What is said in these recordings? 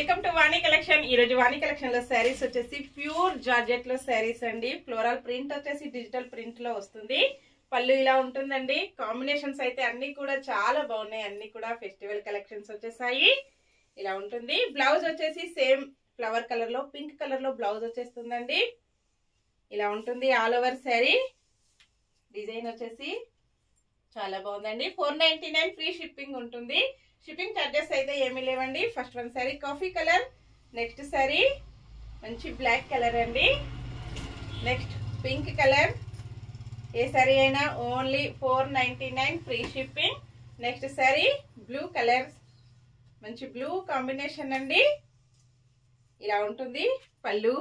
welcome to Vani collection ఈ రోజు వాణి collection లో శారీస్ వచ్చేసి ప్యూర్ జార్జెట్ లో శారీస్ అండి ఫ్లోరల్ ప్రింట్ వచ్చేసి డిజిటల్ ప్రింట్ లో వస్తుంది పళ్ళు ఇలా ఉంటుందండి కాంబినేషన్స్ అయితే అన్ని కూడా చాలా బాగున్నాయి అన్ని కూడా ఫెస్టివల్ కలెక్షన్స్ వచ్చేసాయి ఇలా ఉంటుంది బ్లౌజ్ వచ్చేసి సేమ్ ఫ్లవర్ కలర్ లో పింక్ కలర్ లో బ్లౌజ్ వచ్చేస్తుందండి ఇలా ఉంటుంది ఆల్ ఓవర్ శారీ డిజైన్ వచ్చేసి చాలా బాగుందండి four ninety nine free shipping ఉంటుంది షిప్పింగ్ ఛార్జెస్ అయితే ఏమీ లేవండి first one sari coffee colour next sari మంచి బ్లాక్ కలర్ అండి నెక్స్ట్ పింక్ కలర్ ఏ శారీ అయినా only four ninety nine free shipping next sari blue colour మంచి బ్లూ కాంబినేషన్ అండి ఇలా ఉంటుంది పళ్ళు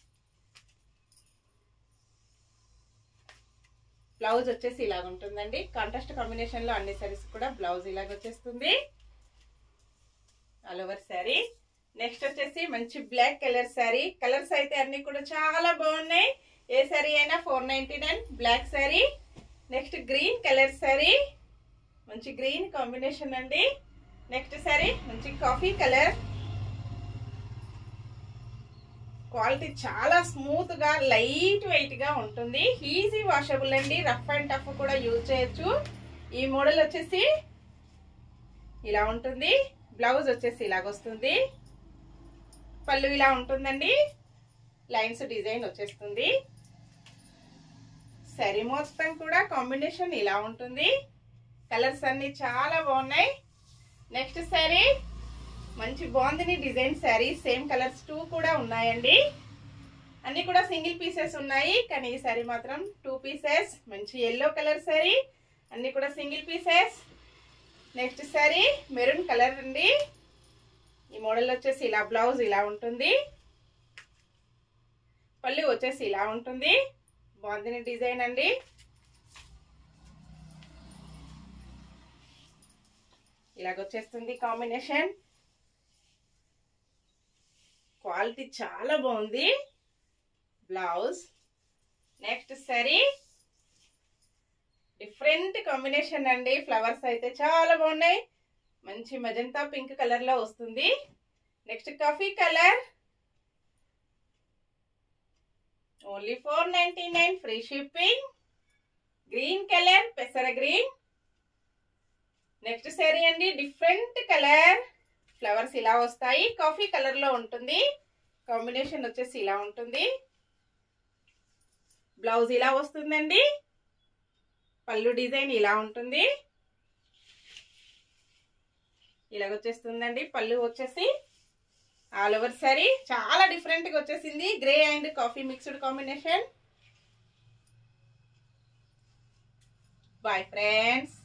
బ్లౌజ్ వచ్చేసి ఇలాగ ఉంటుందండి కాంట్రాస్ట్ కాంబినేషన్ లో అన్ని సారీస్ కూడా బ్లౌజ్ ఇలాగ వచ్చేస్తుంది ఆల్ ఓవర్ శారీ నెక్స్ట్ వచ్చేసి మంచి బ్లాక్ కలర్ శారీ కలర్స్ అయితే అన్ని కూడా చాలా బాగున్నాయి ఏ శారీ అయినా four ninety nine black sari next green colour sari మంచి గ్రీన్ కాంబినేషన్ అండి నెక్స్ట్ శారీ మంచి కాఫీ కలర్ క్వాలిటీ చాలా స్మూత్ గా లైట్ వెయిట్ గా ఉంటుంది ఈజీ వాషబుల్ అండి రఫ్ అండ్ టఫ్ కూడా యూజ్ చేయొచ్చు ఈ మోడల్ వచ్చేసి ఇలా ఉంటుంది బ్లౌజ్ వచ్చేసి ఇలాగ వస్తుంది పళ్ళు ఇలా ఉంటుందండి లైన్స్ డిజైన్ వచ్చేస్తుంది సరి మొత్తం కూడా కాంబినేషన్ ఇలా ఉంటుంది కలర్స్ అన్ని చాలా బాగున్నాయి నెక్స్ట్ శారీ మంచి బాగుంది design sari same colours two కూడా ఉన్నాయండి అన్ని కూడా సింగిల్ పీసెస్ ఉన్నాయి కానీ ఈ శారీ మాత్రం టూ పీసెస్ మంచి ఎల్లో కలర్ శారీ అన్ని కూడా single pieces next sari maroon colour అండి ఈ మోడల్ వచ్చేసి ఇలా బ్లౌజ్ ఇలా ఉంటుంది పళ్ళు వచ్చేసి ఇలా ఉంటుంది బాగుంది డిజైన్ అండి ఇలాగొచ్చేస్తుంది కాంబినేషన్ క్వాలిటీ చాలా బాగుంది blouse next sari different combination అండి ఫ్లవర్స్ అయితే చాలా బాగున్నాయి మంచి మజంతా పింక్ కలర్ లో వస్తుంది next coffee colour only four ninety nine free shipping green colour పెసర గ్రీన్ నెక్స్ట్ శారీ అండి డిఫరెంట్ కలర్ ఫ్లవర్స్ ఇలా వస్తాయి కాఫీ కలర్ లో ఉంటుంది కాంబినేషన్ వచ్చేసి ఇలా ఉంటుంది బ్లౌజ్ ఇలా వస్తుందండి పళ్ళు డిజైన్ ఇలా ఉంటుంది ఇలాగ వచ్చేస్తుందండి పళ్ళు వచ్చేసి ఆల్ ఓవర్ సారీ చాలా డిఫరెంట్ గా వచ్చేసింది grey and coffee mixed combination bye friends